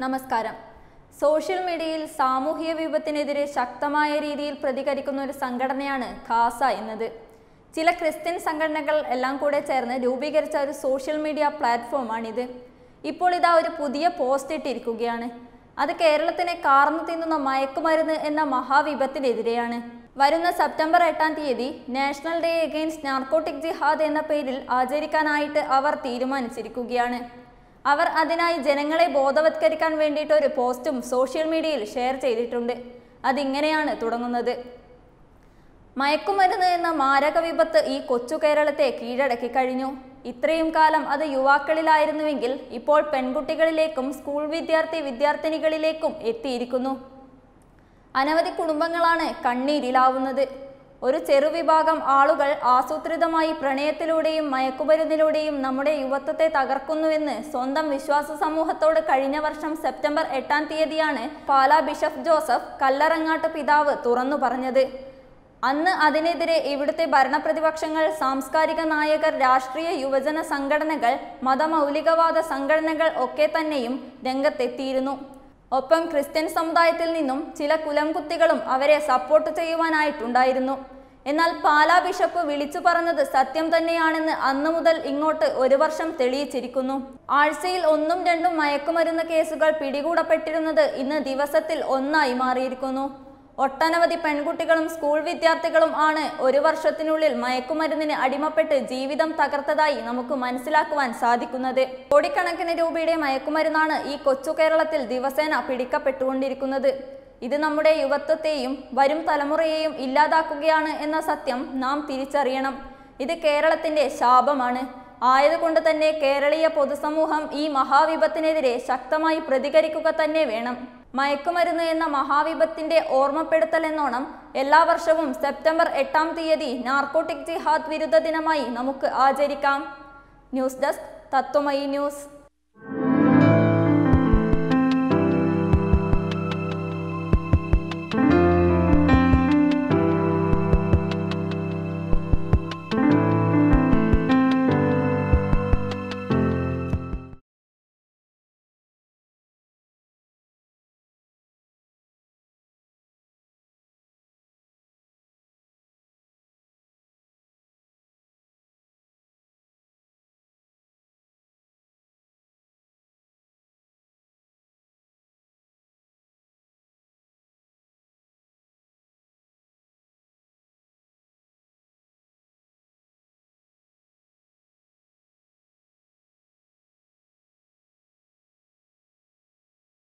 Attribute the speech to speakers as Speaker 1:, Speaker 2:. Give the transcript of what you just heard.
Speaker 1: നമസ്കാരം സോഷ്യൽ മീഡിയയിൽ സാമൂഹിക വിപത്തിനെതിരെ ശക്തമായ രീതിയിൽ പ്രതികരിക്കുന്ന ഒരു സംഘടനയാണ് ഖാസ എന്നത് ചില ക്രിസ്ത്യൻ സംഘടനകൾ എല്ലാം കൂടെ ചേർന്ന് രൂപീകരിച്ച ഒരു സോഷ്യൽ മീഡിയ പ്ലാറ്റ്ഫോമാണിത് ഇപ്പോൾ ഇതാ ഒരു പുതിയ പോസ്റ്റ് ഇട്ടിരിക്കുകയാണ് അത് കേരളത്തിനെ കാർന്നു തിന്നുന്ന മയക്കുമരുന്ന് എന്ന മഹാവിപത്തിനെതിരെയാണ് വരുന്ന സെപ്റ്റംബർ എട്ടാം തീയതി നാഷണൽ ഡേ എഗെയിൻസ്റ്റ് നാർക്കോട്ടിക് ജിഹാദ് എന്ന പേരിൽ ആചരിക്കാനായിട്ട് അവർ തീരുമാനിച്ചിരിക്കുകയാണ് അവർ അതിനായി ജനങ്ങളെ ബോധവത്കരിക്കാൻ വേണ്ടിയിട്ട് ഒരു പോസ്റ്റും സോഷ്യൽ മീഡിയയിൽ ഷെയർ ചെയ്തിട്ടുണ്ട് അതിങ്ങനെയാണ് തുടങ്ങുന്നത് മയക്കുമരുന്ന് എന്ന മാരക വിപത്ത് ഈ കൊച്ചു കേരളത്തെ കീഴടക്കി കഴിഞ്ഞു ഇത്രയും കാലം അത് യുവാക്കളിലായിരുന്നുവെങ്കിൽ ഇപ്പോൾ പെൺകുട്ടികളിലേക്കും സ്കൂൾ വിദ്യാർത്ഥി വിദ്യാർത്ഥിനികളിലേക്കും എത്തിയിരിക്കുന്നു അനവധി കുടുംബങ്ങളാണ് കണ്ണീരിലാവുന്നത് ഒരു ചെറുവിഭാഗം ആളുകൾ ആസൂത്രിതമായി പ്രണയത്തിലൂടെയും മയക്കുമരുന്നിലൂടെയും നമ്മുടെ യുവത്വത്തെ തകർക്കുന്നുവെന്ന് സ്വന്തം വിശ്വാസ സമൂഹത്തോട് കഴിഞ്ഞ വർഷം സെപ്റ്റംബർ എട്ടാം തീയതിയാണ് പാലാ ബിഷപ്പ് ജോസഫ് കല്ലറങ്ങാട്ട് പിതാവ് തുറന്നു പറഞ്ഞത് അന്ന് അതിനെതിരെ ഇവിടുത്തെ ഭരണപ്രതിപക്ഷങ്ങൾ സാംസ്കാരിക നായകർ രാഷ്ട്രീയ യുവജന സംഘടനകൾ മതമൗലികവാദ സംഘടനകൾ ഒക്കെ തന്നെയും രംഗത്തെത്തിയിരുന്നു ഒപ്പം ക്രിസ്ത്യൻ സമുദായത്തിൽ നിന്നും ചില കുലംകുത്തികളും അവരെ സപ്പോർട്ട് ചെയ്യുവാനായിട്ടുണ്ടായിരുന്നു എന്നാൽ പാലാ ബിഷപ്പ് വിളിച്ചു പറഞ്ഞത് സത്യം തന്നെയാണെന്ന് അന്നു മുതൽ ഇങ്ങോട്ട് ഒരു വർഷം തെളിയിച്ചിരിക്കുന്നു ആഴ്ചയിൽ ഒന്നും രണ്ടും മയക്കുമരുന്ന് കേസുകൾ പിടികൂടപ്പെട്ടിരുന്നത് ഇന്ന് ദിവസത്തിൽ ഒന്നായി മാറിയിരിക്കുന്നു ഒട്ടനവധി പെൺകുട്ടികളും സ്കൂൾ വിദ്യാർത്ഥികളും ആണ് ഒരു വർഷത്തിനുള്ളിൽ മയക്കുമരുന്നിന് അടിമപ്പെട്ട് ജീവിതം തകർത്തതായി നമുക്ക് മനസ്സിലാക്കുവാൻ സാധിക്കുന്നത് കോടിക്കണക്കിന് രൂപയുടെ മയക്കുമരുന്നാണ് ഈ കൊച്ചു കേരളത്തിൽ ദിവസേന പിടിക്കപ്പെട്ടുകൊണ്ടിരിക്കുന്നത് ഇത് നമ്മുടെ യുവത്വത്തെയും വരും തലമുറയെയും ഇല്ലാതാക്കുകയാണ് എന്ന സത്യം നാം തിരിച്ചറിയണം ഇത് കേരളത്തിന്റെ ശാപമാണ് ആയതുകൊണ്ട് തന്നെ കേരളീയ പൊതുസമൂഹം ഈ മഹാവിപത്തിനെതിരെ ശക്തമായി പ്രതികരിക്കുക തന്നെ വേണം മയക്കുമരുന്ന് എന്ന മഹാവിപത്തിന്റെ ഓർമ്മപ്പെടുത്തൽ എന്നോണം എല്ലാ വർഷവും സെപ്റ്റംബർ എട്ടാം തീയതി നാർക്കോട്ടിക് ജിഹാദ് വിരുദ്ധ ദിനമായി നമുക്ക് ആചരിക്കാം ന്യൂസ് ഡെസ്ക് തത്വമയി ന്യൂസ്